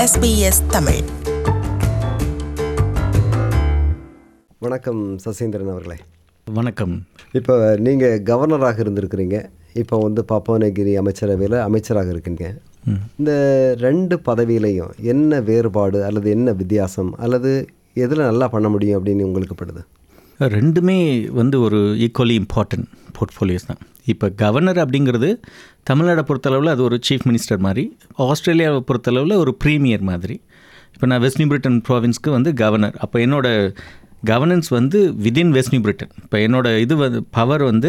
SBS Tamil வணக்கம் சசீந்திரன் அவர்களே வணக்கம் இப்போ நீங்கள் கவர்னராக இருந்திருக்கிறீங்க இப்போ வந்து பாப்போனகிரி அமைச்சரவையில் அமைச்சராக இருக்கீங்க இந்த ரெண்டு பதவியிலையும் என்ன வேறுபாடு அல்லது என்ன வித்தியாசம் அல்லது எதில் நல்லா பண்ண முடியும் அப்படின்னு உங்களுக்கு படுது ரெண்டுமே வந்து ஒரு ஈக்குவலி இம்பார்ட்டன்ட் போர்ட்ஃபோலியோஸ் தான் இப்போ கவர்னர் அப்படிங்கிறது தமிழ்நாடை பொறுத்தளவில் அது ஒரு சீஃப் மினிஸ்டர் மாதிரி ஆஸ்திரேலியாவை பொறுத்தளவில் ஒரு ப்ரீமியர் மாதிரி இப்போ நான் வெஸ்ட் நியூ பிரிட்டன் ப்ராவின்ஸ்க்கு வந்து கவர்னர் அப்போ என்னோட கவர்னன்ஸ் வந்து விதின் வெஸ்ட் நியூ பிரிட்டன் இப்போ என்னோட இது வந்து பவர் வந்து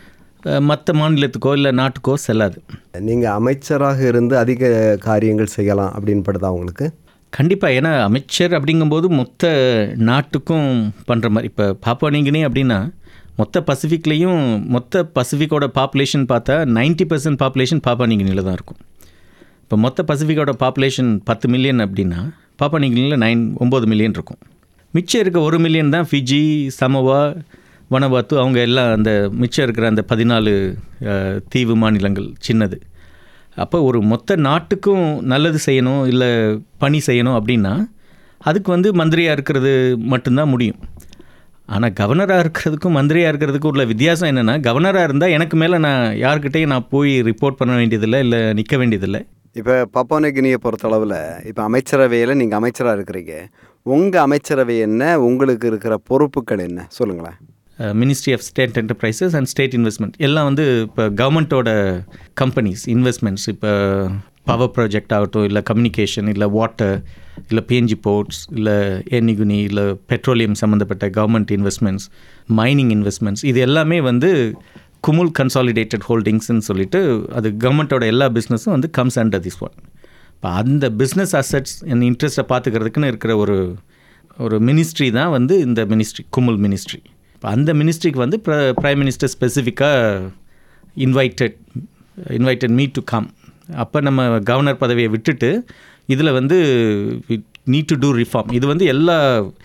மற்ற மாநிலத்துக்கோ இல்லை நாட்டுக்கோ செல்லாது நீங்கள் அமைச்சராக இருந்து அதிக காரியங்கள் செய்யலாம் அப்படின்னு படுதா உங்களுக்கு கண்டிப்பாக ஏன்னா அமைச்சர் அப்படிங்கும்போது மொத்த நாட்டுக்கும் பண்ணுற மாதிரி இப்போ பாப்பானிங்கினே அப்படின்னா மொத்த பசிபிக்லேயும் மொத்த பசிபிக்கோட பாப்புலேஷன் பார்த்தா 90% பர்சன்ட் பாப்புலேஷன் பாப்பானிங்கினியில் தான் இருக்கும் இப்போ மொத்த பசிபிக்கோட பாப்புலேஷன் பத்து மில்லியன் அப்படின்னா பாப்பானிங்கினியில் நைன் ஒம்பது மில்லியன் இருக்கும் மிச்சம் இருக்க ஒரு மில்லியன் தான் ஃபிஜி சமோவா வனவாத்து அவங்க எல்லாம் அந்த மிச்சம் இருக்கிற அந்த பதினாலு அஹ், தீவு மாநிலங்கள் சின்னது அப்போ ஒரு மொத்த நாட்டுக்கும் நல்லது செய்யணும் இல்லை பணி செய்யணும் அப்படின்னா அதுக்கு வந்து மந்திரியாக இருக்கிறது மட்டும்தான் முடியும் ஆனால் கவர்னராக இருக்கிறதுக்கும் மந்திரியாக இருக்கிறதுக்கும் உள்ள வித்தியாசம் என்னென்னா கவர்னராக இருந்தால் எனக்கு மேலே நான் யார்கிட்டையும் நான் போய் ரிப்போர்ட் பண்ண வேண்டியதில்லை இல்லை நிற்க வேண்டியதில்லை இப்போ பாப்போனகினியை பொறுத்தளவில் இப்போ அமைச்சரவையில் நீங்கள் அமைச்சராக இருக்கிறீங்க உங்கள் அமைச்சரவை என்ன உங்களுக்கு இருக்கிற பொறுப்புகள் என்ன சொல்லுங்களேன் ministry of state enterprises and state investment எல்லாம் வந்து இப்போ கவர்மெண்ட்டோட கம்பெனிஸ் இன்வெஸ்ட்மெண்ட்ஸ் இப்போ பவர் ப்ராஜெக்ட் ஆகட்டும் இல்லை கம்யூனிகேஷன் இல்லை வாட்டர் இல்லை பிஎன்ஜி போர்ட்ஸ் இல்லை எனிகுனி இல்லை பெட்ரோலியம் சம்மந்தப்பட்ட கவர்மெண்ட் இன்வெஸ்ட்மெண்ட்ஸ் மைனிங் இன்வெஸ்ட்மெண்ட்ஸ் இது எல்லாமே வந்து குமுல் கன்சாலிடேட்டட் ஹோல்டிங்ஸ்னு சொல்லிட்டு அது கவர்மெண்ட்டோட எல்லா பிஸ்னஸும் வந்து கம்ஸ் அண்டர் திஸ் ஒன் இப்போ அந்த பிஸ்னஸ் அசட்ஸ் என் இன்ட்ரெஸ்ட்டை பார்த்துக்கிறதுக்குன்னு இருக்கிற ஒரு ஒரு மினிஸ்ட்ரி தான் வந்து இந்த மினிஸ்ட்ரி குமுல் மினிஸ்ட்ரி இப்போ அந்த மினிஸ்ட்ரிக்கு வந்து ப்ரைம் மினிஸ்டர் ஸ்பெசிஃபிக்காக invited invited me to come அப்போ நம்ம கவர்னர் பதவியை விட்டுட்டு இதில் வந்து நீட் டு டூ ரிஃபார்ம் இது வந்து எல்லா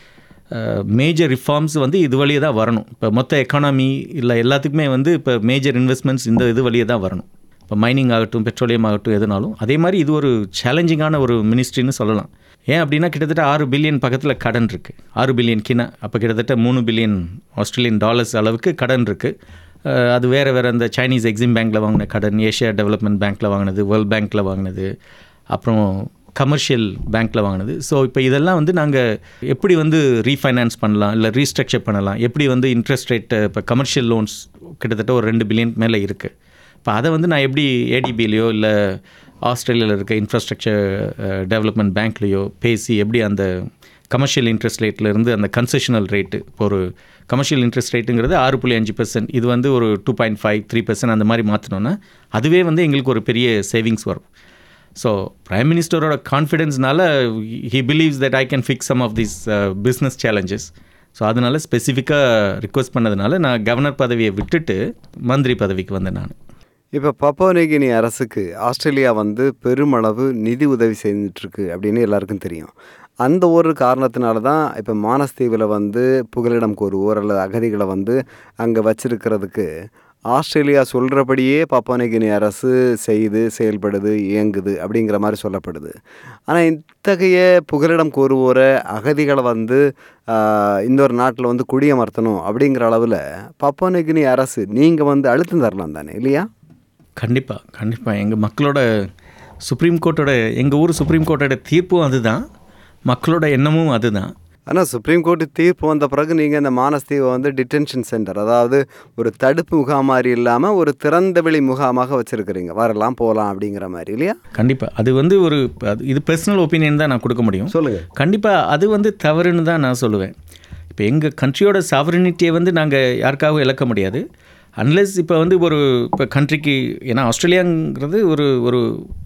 மேஜர் ரிஃபார்ம்ஸ் வந்து இது வழியே தான் வரணும் இப்போ மொத்த எக்கானமி இல்லை எல்லாத்துக்குமே வந்து இப்போ மேஜர் இன்வெஸ்ட்மெண்ட்ஸ் இந்த இது வழியே தான் வரணும் இப்போ மைனிங் ஆகட்டும் பெட்ரோலியம் ஆகட்டும் எதுனாலும் அதே மாதிரி இது ஒரு சேலஞ்சிங்கான ஒரு மினிஸ்ட்ரின்னு சொல்லலாம் ஏன் அப்படின்னா கிட்டத்தட்ட ஆறு பில்லியன் பக்கத்தில் கடன் இருக்குது ஆறு பில்லியன் கினா அப்போ கிட்டத்தட்ட மூணு பில்லியன் ஆஸ்திரேலியன் டாலர்ஸ் அளவுக்கு கடன் இருக்குது அது வேறு வேறு அந்த சைனீஸ் எக்ஸிம் பேங்க்கில் வாங்கின கடன் ஏஷியா டெவலப்மெண்ட் பேங்க்கில் வாங்கினது வேர்ல்ட் பேங்க்கில் வாங்கினது அப்புறம் கமர்ஷியல் பேங்க்கில் வாங்கினது ஸோ இப்போ இதெல்லாம் வந்து நாங்கள் எப்படி வந்து ரீஃபைனான்ஸ் பண்ணலாம் இல்லை ரீஸ்ட்ரக்சர் பண்ணலாம் எப்படி வந்து இன்ட்ரெஸ்ட் ரேட்டு இப்போ கமர்ஷியல் லோன்ஸ் கிட்டத்தட்ட ஒரு ரெண்டு பில்லியன் மேலே இருக்குது இப்போ அதை வந்து நான் எப்படி ஏடிபிலையோ இல்லை ஆஸ்திரேலியாவில் இருக்க இன்ஃப்ராஸ்ட்ரக்சர் டெவலப்மெண்ட் பேங்க்லேயோ பேசி எப்படி அந்த கமர்ஷியல் இன்ட்ரெஸ்ட் ரேட்லேருந்து அந்த கன்செஷனல் ரேட்டு இப்போ ஒரு கமர்ஷியல் இன்ட்ரெஸ்ட் ரேட்டுங்கிறது ஆறு புள்ளி அஞ்சு பர்சன்ட் இது வந்து ஒரு two point five three percent அந்த மாதிரி மாற்றினோன்னா அதுவே வந்து எங்களுக்கு ஒரு பெரிய சேவிங்ஸ் வரும் ஸோ பிரைம் மினிஸ்டரோட கான்ஃபிடென்ஸ்னால he believes that I can fix some of this business challenges so அதனால் ஸ்பெசிஃபிக்காக ரிக்வஸ்ட் பண்ணதுனால நான் கவர்னர் பதவியை விட்டுட்டு மந்திரி பதவிக்கு வந்தேன் நான் இப்போ பப்போனகினி அரசுக்கு ஆஸ்திரேலியா வந்து பெருமளவு நிதி உதவி செஞ்சிட்ருக்கு அப்படின்னு எல்லாருக்கும் தெரியும் அந்த ஒரு காரணத்தினால தான் இப்போ மானஸ்தீவில் வந்து புகலிடம் கோருவோர் அல்லது அகதிகளை வந்து அங்கே வச்சிருக்கிறதுக்கு ஆஸ்திரேலியா சொல்கிறபடியே பப்போனகினி அரசு செய்து செயல்படுது இயங்குது அப்படிங்கிற மாதிரி சொல்லப்படுது ஆனால் இத்தகைய புகலிடம் கோருவோரை அகதிகளை வந்து ஆஹ், இன்னொரு நாட்டில் வந்து குடியமர்த்தணும் அப்படிங்கிற அளவில் பப்போனகினி அரசு நீங்கள் வந்து அழுத்தம் தரலாம் தானே இல்லையா கண்டிப்பாக கண்டிப்பாக எங்கள் மக்களோட சுப்ரீம் கோர்ட்டோட எங்கள் ஊர் சுப்ரீம் கோர்ட்டோட தீர்ப்பும் அதுதான் மக்களோட எண்ணமும் அதுதான் ஆனால் சுப்ரீம் கோர்ட்டு தீர்ப்பு வந்த பிறகு நீங்கள் இந்த மானஸ்தீவை வந்து டிடென்ஷன் சென்டர் அதாவது ஒரு தடுப்பு முகாம் மாதிரி இல்லாமல் ஒரு திறந்தவெளி முகாமாக வச்சுருக்கிறீங்க வரலாம் போகலாம் அப்படிங்கிற மாதிரி இல்லையா கண்டிப்பாக அது வந்து ஒரு அது- இது பர்சனல் ஒப்பீனியன் தான் நான் கொடுக்க முடியும் சொல்லுங்கள் கண்டிப்பாக அது வந்து தவறுன்னு தான் நான் சொல்லுவேன் இப்போ எங்கள் கண்ட்ரியோட சாவரனிட்டியை வந்து நாங்கள் யாருக்காகவும் இழக்க முடியாது அன்லெஸ் இப்போ வந்து ஒரு இப்போ கண்ட்ரிக்கு ஏன்னா ஆஸ்திரேலியாங்கிறது ஒரு ஒரு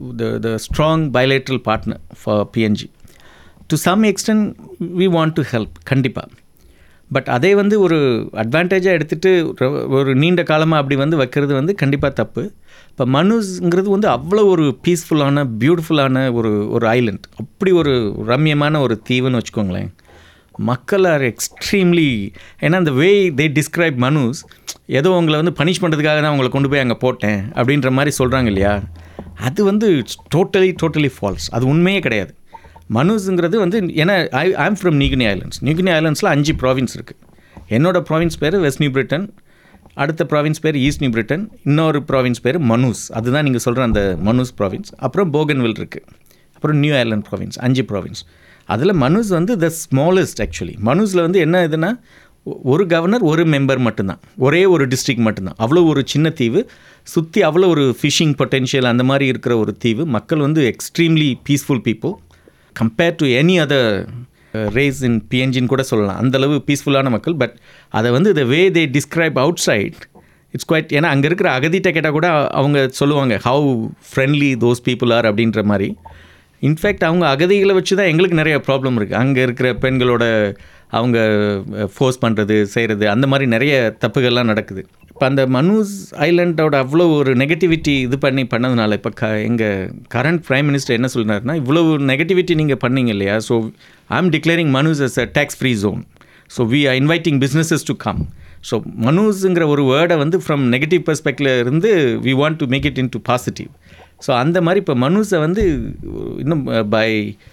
the strong bilateral partner for PNG to some extent we want to help கண்டிப்பாக பட் அதே வந்து ஒரு அட்வான்டேஜாக எடுத்துகிட்டு ஒரு நீண்ட காலமாக அப்படி வந்து வைக்கிறது வந்து கண்டிப்பாக தப்பு இப்போ மனுஸ்ங்கிறது வந்து அவ்வளோ ஒரு பீஸ்ஃபுல்லான பியூட்டிஃபுல்லான ஒரு ஒரு ஐலண்ட் அப்படி ஒரு ரம்யமான ஒரு தீவுன்னு வச்சுக்கோங்களேன் மக்கள் ஆர் எக்ஸ்ட்ரீம்லி ஏன்னா அந்த வே தே டிஸ்கிரைப் மனுஸ் ஏதோ உங்களை வந்து பனிஷ் பண்ணுறதுக்காக தான் உங்களை கொண்டு போய் அங்கே போட்டேன் அப்படின்ற மாதிரி சொல்கிறாங்க இல்லையா அது வந்து டோட்டலி டோட்டலி ஃபால்ஸ் அது உண்மையே கிடையாது மனுஸுங்கிறது வந்து ஏன்னா I I'm from New Guinea islands New Guinea ஐலண்ட்ஸில் அஞ்சு ப்ராவின்ஸ் இருக்குது என்னோட ப்ராவின்ஸ் பேர் வெஸ்ட் நியூ பிரிட்டன் அடுத்த ப்ராவின்ஸ் பேர் ஈஸ்ட் நியூ பிரிட்டன் இன்னொரு ப்ராவின்ஸ் பேர் மனூஸ் அதுதான் நீங்கள் சொல்கிற அந்த மனூஸ் ப்ராவின்ஸ் அப்புறம் போகன்வில் இருக்குது அப்புறம் நியூ ஐலாண்ட் ப்ராவின்ஸ் அஞ்சு ப்ராவின்ஸ் அதில் மனூஸ் வந்து த ஸ்மாலஸ்ட் ஆக்சுவலி மனூஸில் வந்து என்ன இதுன்னா ஒ- ஒரு கவர்னர் ஒரு மெம்பர் மட்டும்தான் ஒரே ஒரு டிஸ்ட்ரிக்ட் மட்டும்தான் அவ்வளோ ஒரு சின்ன தீவு சுற்றி அவ்வளோ ஒரு ஃபிஷிங் பொட்டென்ஷியல் அந்த மாதிரி இருக்கிற ஒரு தீவு மக்கள் வந்து extremely peaceful people compare to any other race in பிஎன்ஜின்னு கூட சொல்லலாம் அந்தளவு பீஸ்ஃபுல்லான மக்கள் பட் அதை வந்து the way they describe outside it's quite ஏன்னா அங்கே இருக்கிற அகதிட்ட கேட்டால் கூட அவங்க சொல்லுவாங்க how friendly those people are அப்படின்ற மாதிரி இன்ஃபேக்ட் அவங்க அகதிகளை வச்சு தான் எங்களுக்கு நிறைய ப்ராப்ளம் இருக்குது அங்கே இருக்கிற பெண்களோட அவங்க ஃபோர்ஸ் பண்ணுறது செய்கிறது அந்த மாதிரி நிறைய தப்புகள்லாம் நடக்குது இப்போ அந்த மனூஸ் ஐலண்டோட அவ்வளோ ஒரு நெகட்டிவிட்டி இது பண்ணி பண்ணதுனால இப்போ க எங்கள் கரண்ட் ப்ரைம் மினிஸ்டர் என்ன சொல்லினாருன்னா இவ்வளோ நெகட்டிவிட்டி நீங்கள் பண்ணீங்க இல்லையா so I am declaring Manus as a tax free zone so we are inviting businesses to come so மனூஸுங்கிற ஒரு வேர்டை வந்து ஃப்ரம் நெகட்டிவ் பெர்ஸ்பெக்டில் இருந்து we want to make it into positive so அந்த மாதிரி இப்போ மனூஸை வந்து இன்னும் பை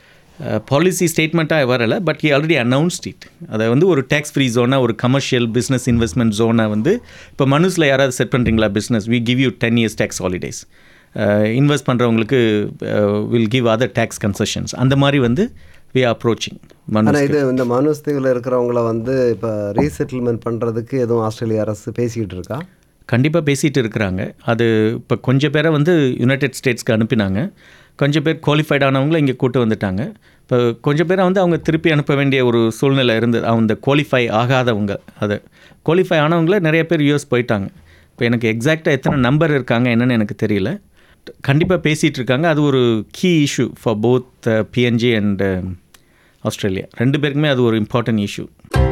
பாலிசி ஸ்டேட்மெண்ட்டாக வரலை but he already announced it அதை வந்து ஒரு டேக்ஸ் ஃப்ரீ ஜோனாக ஒரு கமர்ஷியல் பிஸ்னஸ் இன்வெஸ்ட்மெண்ட் ஜோனை வந்து இப்போ மனூஸில் யாராவது செட் பண்ணுறீங்களா business we give you ten years tax holidays invest பண்ணுறவங்களுக்கு will give other tax concessions அந்த மாதிரி வந்து வி ஆர் அப்ரோச்சிங் ஆனால் மனூஸ் இது இந்த மனோஸ் தீவில் இருக்கிறவங்கள வந்து இப்போ ரீசெட்டில்மெண்ட் பண்ணுறதுக்கு எதுவும் ஆஸ்திரேலிய அரசு பேசிக்கிட்டு இருக்கா கண்டிப்பாக பேசிகிட்டு இருக்கிறாங்க அது இப்போ கொஞ்சம் பேரை வந்து யுனைடெட் ஸ்டேட்ஸ்க்கு அனுப்பினாங்க கொஞ்சம் பேர் குவாலிஃபைட் ஆனவங்கள இங்கே கூட்டு வந்துட்டாங்க இப்போ கொஞ்சம் பேரை வந்து அவங்க திருப்பி அனுப்ப வேண்டிய ஒரு சூழ்நிலை இருந்தது அவங்க குவாலிஃபை ஆகாதவங்க அதை குவாலிஃபை ஆனவங்கள நிறைய பேர் யூஎஸ் போயிட்டாங்க இப்போ எனக்கு எக்ஸாக்டாக எத்தனை நம்பர் இருக்காங்க என்னன்னு எனக்கு தெரியல கண்டிப்பாக பேசிகிட்டு இருக்காங்க அது ஒரு key issue for both PNG and Australia ரெண்டு பேருக்குமே அது ஒரு இம்பார்ட்டன்ட் இஷ்யூ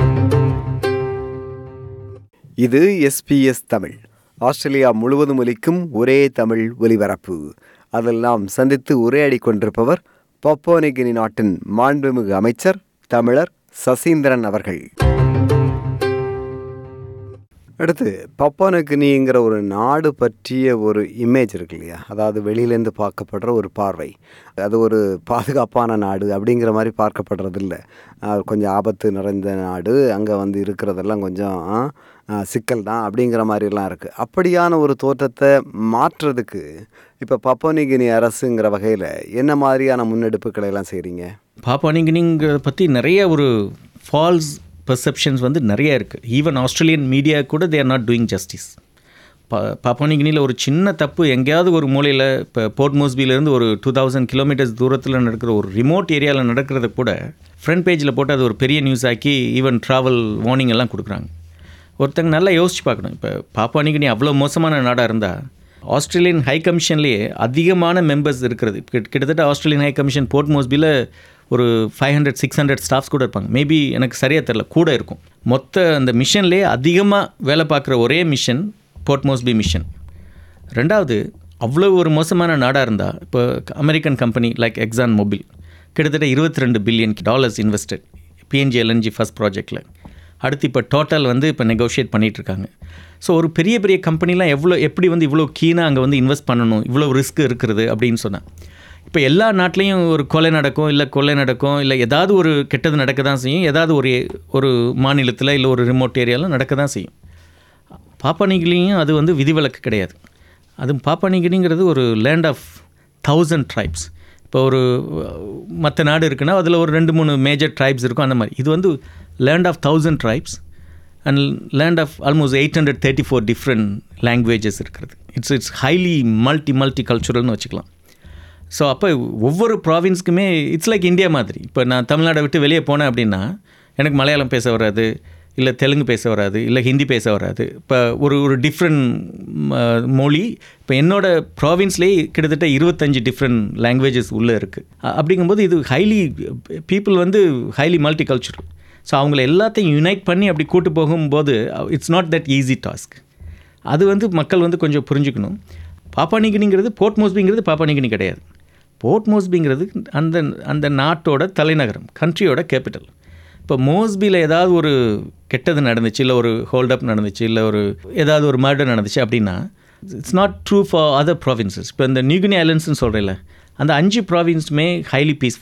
இது எஸ்பிஎஸ் தமிழ் ஆஸ்திரேலியா முழுவதும் ஒலிக்கும் ஒரே தமிழ் ஒலிபரப்பு அதெல்லாம் சந்தித்து உரையாடி கொண்டிருப்பவர் பப்போனிகினி நாட்டின் மாண்புமிகு அமைச்சர் தமிழர் சசீந்திரன் அவர்கள் அடுத்து பப்பானுக்கினிங்கிற ஒரு நாடு பற்றிய ஒரு இமேஜ் இருக்கு இல்லையா அதாவது வெளியிலேருந்து பார்க்கப்படுற ஒரு பார்வை அது ஒரு பாதுகாப்பான நாடு அப்படிங்கிற மாதிரி பார்க்கப்படுறது இல்லை அஹ் கொஞ்சம் ஆபத்து நிறைந்த நாடு அங்கே வந்து இருக்கிறதெல்லாம் கொஞ்சம் அஹ், சிக்கல் தான் அப்படிங்கிற மாதிரிலாம் இருக்குது அப்படியான ஒரு தோற்றத்தை மாற்றுறதுக்கு இப்போ பப்போனிகினி அரசுங்கிற வகையில் என்ன மாதிரியான முன்னெடுப்புகளை எல்லாம் செய்கிறீங்க பாப்பானிங்கினிங்கிறத பற்றி நிறைய ஒரு ஃபால்ஸ் பெர்செப்ஷன்ஸ் வந்து நிறைய இருக்குது ஈவன் ஆஸ்திரேலியன் மீடியா கூட they are not doing justice பா பாப்பானிகினியில் ஒரு சின்ன தப்பு எங்கேயாவது ஒரு மூலையில் இப்போ போர்ட் மோஸ்பியிலேருந்து ஒரு டூ தௌசண்ட் கிலோமீட்டர்ஸ் தூரத்தில் நடக்கிற ஒரு ரிமோட் ஏரியாவில் நடக்கிறத கூட ஃப்ரண்ட் பேஜில் போட்டு அது ஒரு பெரிய நியூஸ் ஆக்கி ஈவன் ட்ராவல் வார்னிங் எல்லாம் கொடுக்குறாங்க ஒருத்தங்க நல்லா யோசிச்சு பார்க்கணும் இப்போ பாப்பானிகினி அவ்வளோ மோசமான நாடாக இருந்தால் ஆஸ்திரேலியன் ஹை கமிஷன்லேயே அதிகமான மெம்பர்ஸ் இருக்கிறது கிட்ட- கிட்டத்தட்ட ஆஸ்திரேலியன் ஹை கமிஷன் போர்ட் மோஸ்பியில் ஒரு five hundred six hundred staffs கூட இருப்பாங்க மேபி எனக்கு சரியாக தெரில கூட இருக்கும் மொத்த அந்த மிஷன்லேயே அதிகமாக வேலை பார்க்குற ஒரே மிஷன் போர்ட் மோஸ்பி மிஷன் ரெண்டாவது அவ்வளோ ஒரு மோசமான நாடாக இருந்தால் இப்போ American company like Exxon Mobil கிட்டத்தட்ட இருபத்தி ரெண்டு billion dollars invested PNG LNG first ப்ராஜெக்டில் அடுத்து இப்போ டோட்டல் வந்து இப்போ நெகோஷியேட் பண்ணிகிட்டு இருக்காங்க ஸோ ஒரு பெரிய பெரிய கம்பெனிலாம் எவ்வளோ எப்படி வந்து இவ்வளோ கீனாக அங்கே வந்து இன்வெஸ்ட் பண்ணணும் இவ்வளோ ரிஸ்க் இருக்கிறது அப்படின்னு சொன்னேன் இப்போ எல்லா நாட்டிலையும் ஒரு கொலை நடக்கும் இல்லை கொள்ளை நடக்கும் இல்லை ஏதாவது ஒரு கெட்டது நடக்க தான் செய்யும் ஏதாவது ஒரு ஒரு மாநிலத்தில் இல்லை ஒரு ரிமோட் ஏரியாவில் நடக்க தான் செய்யும் பாப்பானிகிலியும் அது வந்து விதிவிலக்கு கிடையாது அது பாப்பானிகிலிங்கிறது ஒரு லேண்ட் ஆஃப் தௌசண்ட் ட்ரைப்ஸ் இப்போ ஒரு மற்ற நாடு இருக்குன்னா அதில் ஒரு ரெண்டு மூணு மேஜர் ட்ரைப்ஸ் இருக்கும் அந்த மாதிரி இது வந்து land of thousand tribes and land of almost eight hundred thirty four different languages இருக்கிறது it's it's highly multi multi கல்ச்சுரல்னு வச்சுக்கலாம் ஸோ அப்போ ஒவ்வொரு ப்ராவின்ஸ்க்குமே இட்ஸ் லைக் இந்தியா மாதிரி இப்போ நான் தமிழ்நாடை விட்டு வெளியே போனேன் அப்படின்னா எனக்கு மலையாளம் பேச வராது இல்லை தெலுங்கு பேச வராது இல்லை ஹிந்தி பேச வராது இப்போ ஒரு ஒரு டிஃப்ரெண்ட் மொழி இப்போ என்னோட ப்ராவின்ஸ்லேயே கிட்டத்தட்ட இருபத்தஞ்சி டிஃப்ரெண்ட் லாங்குவேஜஸ் உள்ளே இருக்குது அப்படிங்கும்போது இது ஹைலி பீப்புள் வந்து ஹைலி மல்டி கல்ச்சுரல் ஸோ அவங்கள எல்லாத்தையும் யுனைட் பண்ணி அப்படி கூட்டு போகும்போது it's not that easy task அது வந்து மக்கள் வந்து கொஞ்சம் புரிஞ்சுக்கணும் பாப்பானிகினிங்கிறது போர்ட் மோஸ்பிங்கிறது பாப்பானிகினி கிடையாது போர்ட் மோஸ்பிங்கிறது அந்த அந்த நாட்டோட தலைநகரம் கண்ட்ரியோட கேபிட்டல் இப்போ மோஸ்பியில் ஏதாவது ஒரு கெட்டது நடந்துச்சு இல்லை ஒரு ஹோல்டப் நடந்துச்சு இல்லை ஒரு ஏதாவது ஒரு மர்டர் நடந்துச்சு அப்படின்னா it's not true for other provinces இப்போ இந்த நியூகினி ஐலண்ட்ஸ்னு சொல்கிறேன்ல அந்த அஞ்சு ப்ராவின்ஸுமே ஹைலி பீஸ்ஃபுல்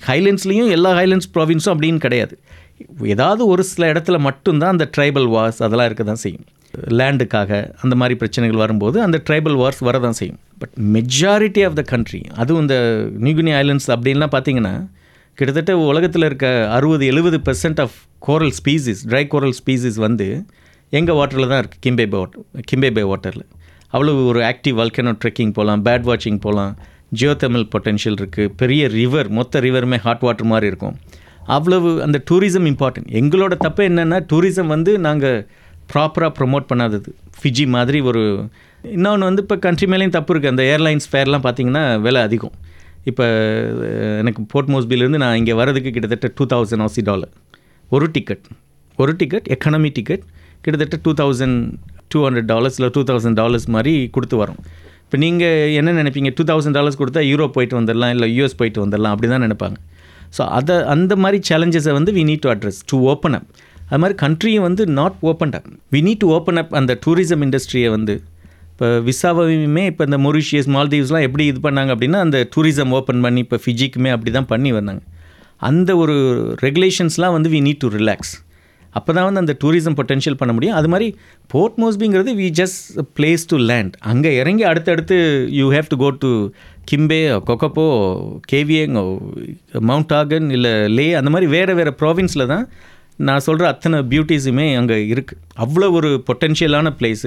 ஹைலண்ட்ஸ்லேயும் எல்லா ஹைலண்ட்ஸ் ப்ராவின்ஸும் அப்படின்னு கிடையாது ஏதாவது ஒரு சில இடத்துல மட்டும்தான் அந்த ட்ரைபல் வார்ஸ் அதெல்லாம் இருக்க தான் செய்யும் லேண்டுக்காக அந்த மாதிரி பிரச்சனைகள் வரும்போது அந்த ட்ரைபல் வார்ஸ் வர தான் செய்யும் but majority of the country அதுவும் இந்த நியூகினி ஐலண்ட்ஸ் அப்படின்லாம் பார்த்தீங்கன்னா கிட்டத்தட்ட உலகத்தில் இருக்க அறுபது எழுபது percent of coral species try coral species வந்து எங்கள் வாட்டரில் தான் இருக்குது கிம்பே பே வாட்டர் கிம்பே பே வாட்டரில் அவ்வளோ ஒரு ஆக்டிவ் வல்கனோ ட்ரெக்கிங் போகலாம் பேட் வாட்சிங் போகலாம் ஜியோதெமல் பொட்டென்ஷியல் இருக்குது பெரிய ரிவர் மொத்த ரிவருமே ஹாட் வாட்டர் மாதிரி இருக்கும் அவ்வளவு அந்த டூரிசம் இம்பார்ட்டன்ட் எங்களோட தப்பு என்னென்னா டூரிசம் வந்து நாங்கள் ப்ராப்பராக ப்ரொமோட் பண்ணாதது ஃபிஜி மாதிரி ஒரு இன்னொன்று வந்து இப்போ கண்ட்ரி மேலேயும் தப்பு இருக்குது அந்த ஏர்லைன்ஸ் ஃபேர்லாம் பார்த்தீங்கன்னா விலை அதிகம் இப்போ எனக்கு போர்ட் மோஸ்பிலேருந்து நான் இங்கே வரதுக்கு கிட்டத்தட்ட டூ தௌசண்ட் ஆசி டாலர் ஒரு டிக்கெட் ஒரு டிக்கெட் எக்கானமி டிக்கெட் கிட்டத்தட்ட two thousand two hundred dollars இல்லை டூ தௌசண்ட் டாலர்ஸ் மாதிரி கொடுத்து வரோம் இப்போ நீங்கள் என்ன நினைப்பீங்க டூ தௌசண்ட் டாலர்ஸ் கொடுத்தா யூரோப் போயிட்டு வந்துடலாம் இல்லை யூஎஸ் போயிட்டு வந்துடலாம் அப்படி தான் நினைப்பாங்க ஸோ அதை அந்த மாதிரி சேலஞ்சஸை வந்து we need to address to open up அது மாதிரி கண்ட்ரியும் வந்து not open up we need to open up அந்த டூரிசம் இண்டஸ்ட்ரியை வந்து இப்போ விசாவையுமே இப்போ இந்த மொரிஷியஸ் மால்தீவ்ஸ்லாம் எப்படி இது பண்ணாங்க அப்படின்னா அந்த டூரிசம் ஓப்பன் பண்ணி இப்போ ஃபிஜிக்குமே அப்படி தான் பண்ணி வந்தாங்க அந்த ஒரு ரெகுலேஷன்ஸ்லாம் வந்து வி நீட் டு ரிலாக்ஸ் அப்போ தான் வந்து அந்த டூரிசம் பொட்டென்ஷியல் பண்ண முடியும் அது மாதிரி போர்ட் மோஸ்பிங்கிறது we just place to land அங்கே இறங்கி அடுத்தடுத்து you have to go to Kimbe Kokopo Kavieng Mount Hagen இல்லை லே அந்த மாதிரி வேறு வேறு ப்ராவின்ஸில் தான் நான் சொல்கிற அத்தனை பியூட்டிஸுமே அங்கே இருக்குது அவ்வளோ ஒரு பொட்டென்ஷியலான place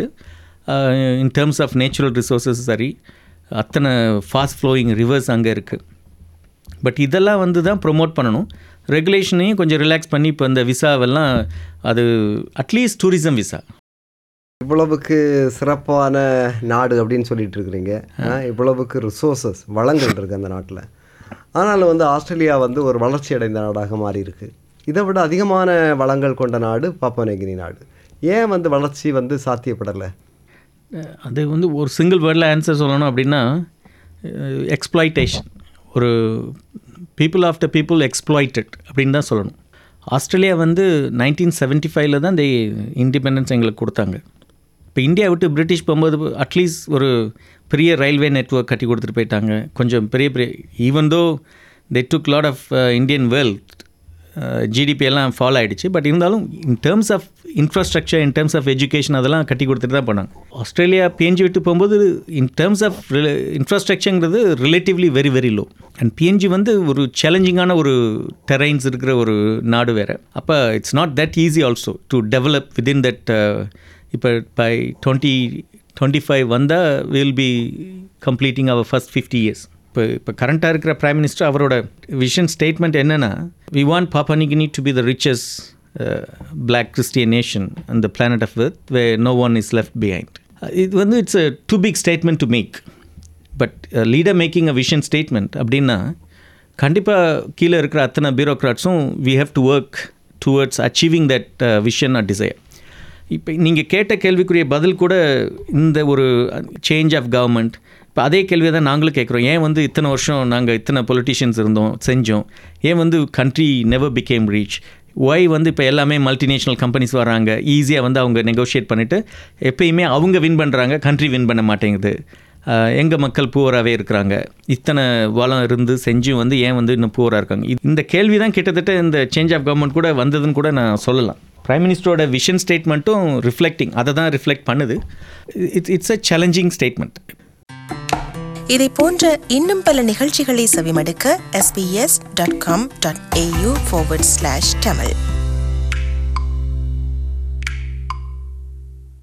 in terms of natural resources சரி அத்தனை ஃபாஸ்ட் ஃப்ளோயிங் ரிவர்ஸ் அங்கே இருக்குது பட் இதெல்லாம் வந்து தான் ப்ரொமோட் பண்ணணும் ரெகுலேஷனையும் கொஞ்சம் ரிலாக்ஸ் பண்ணி இப்போ இந்த விசாவெல்லாம் அது அட்லீஸ்ட் டூரிசம் விசா இவ்வளவுக்கு சிறப்பான நாடு அப்படின்னு சொல்லிட்டு இருக்கிறீங்க ஆ, இவ்வளவுக்கு ரிசோர்சஸ் வளங்கள் இருக்குது அந்த நாட்டில் ஆனாலும் வந்து ஆஸ்திரேலியா வந்து ஒரு வளர்ச்சி அடைந்த நாடாக மாறி இருக்கு இதை விட அதிகமான வளங்கள் கொண்ட நாடு பாப்பனகினி நாடு ஏன் வந்து வளர்ச்சி வந்து சாத்தியப்படலை அது வந்து ஒரு சிங்கிள் வேர்டில் ஆன்சர் சொல்லணும் அப்படின்னா எக்ஸ்ப்ளாய்டேஷன் ஒரு people of the people exploited அப்படின்னு தான் சொல்லணும் ஆஸ்திரேலியா வந்து நைன்டீன் செவன்ட்டி ஃபைவ்ல தான் இந்த இண்டிபெண்டன்ஸ் எங்களுக்கு கொடுத்தாங்க இப்போ இந்தியா விட்டு பிரிட்டிஷ் போகும்போது அட்லீஸ்ட் ஒரு பெரிய ரயில்வே நெட்வொர்க் கட்டி கொடுத்துட்டு போயிட்டாங்க கொஞ்சம் பெரிய பெரிய even though they took lot of Indian wealth GDP எல்லாம் ஃபாலோ ஆகிடுச்சு பட் இருந்தாலும் in terms of infrastructure in terms of education அதெல்லாம் கட்டி கொடுத்துட்டு தான் போனாங்க ஆஸ்திரேலியா பிஎன்ஜி விட்டு போகும்போது இன் டேர்ம்ஸ் ஆஃப் இன்ஃப்ராஸ்ட்ரக்சருங்கிறது relatively very very low and PNG வந்து ஒரு சேலஞ்சிங்கான ஒரு டெரைன்ஸ் இருக்கிற ஒரு நாடு வேறு அப்போ it's not that easy also to develop within that இப்போ பை டுவெண்ட்டி டுவெண்ட்டி ஃபைவ் வந்தால் will be completing our first fifty years இப்போ இப்போ கரண்ட்டாக இருக்கிற பிரைம் மினிஸ்டர் அவரோட விஷன் ஸ்டேட்மெண்ட் என்னென்னா we want Papua New Guinea to be the richest black Christian nation அந்த planet of earth way no one is left behind இது வந்து it's a too big statement to make but leader making a vision statement அப்படின்னா கண்டிப்பாக கீழே இருக்கிற அத்தனை பியூரோக்ராட்ஸும் we have to work towards achieving that vision or desire இப்போ நீங்கள் கேட்ட கேள்விக்குரிய பதில் கூட இந்த ஒரு சேஞ்ச் ஆஃப் கவர்மெண்ட் இப்போ அதே கேள்வியை தான் நாங்களும் கேட்குறோம் ஏன் வந்து இத்தனை வருஷம் நாங்கள் இத்தனை பொலிட்டிஷியன்ஸ் இருந்தோம் செஞ்சோம் ஏன் வந்து country never became rich why வந்து இப்போ எல்லாமே மல்டிநேஷ்னல் கம்பெனிஸ் வராங்க ஈஸியாக வந்து அவங்க நெகோஷியேட் பண்ணிவிட்டு எப்பயுமே அவங்க வின் பண்ணுறாங்க கண்ட்ரி வின் பண்ண மாட்டேங்குது எங்கள் மக்கள் பூவராகவே இருக்கிறாங்க இத்தனை வளம் இருந்து செஞ்சும் வந்து ஏன் வந்து இன்னும் பூவராக இருக்காங்க இது- இந்த கேள்வி தான் கிட்டத்தட்ட இந்த சேஞ்ச் ஆஃப் கவர்மெண்ட் கூட வந்ததுன்னு கூட நான் சொல்லலாம் பிரைம் மினிஸ்டரோட விஷன் ஸ்டேட்மெண்ட்டும் ரிஃப்ளெக்டிங் அதை தான் ரிஃப்ளெக்ட் பண்ணுது it's it's a challenging statement இதை போன்ற இன்னும் பல நிகழ்ச்சிகளை செவிமடுக்க sbs.com.au forward slash tamil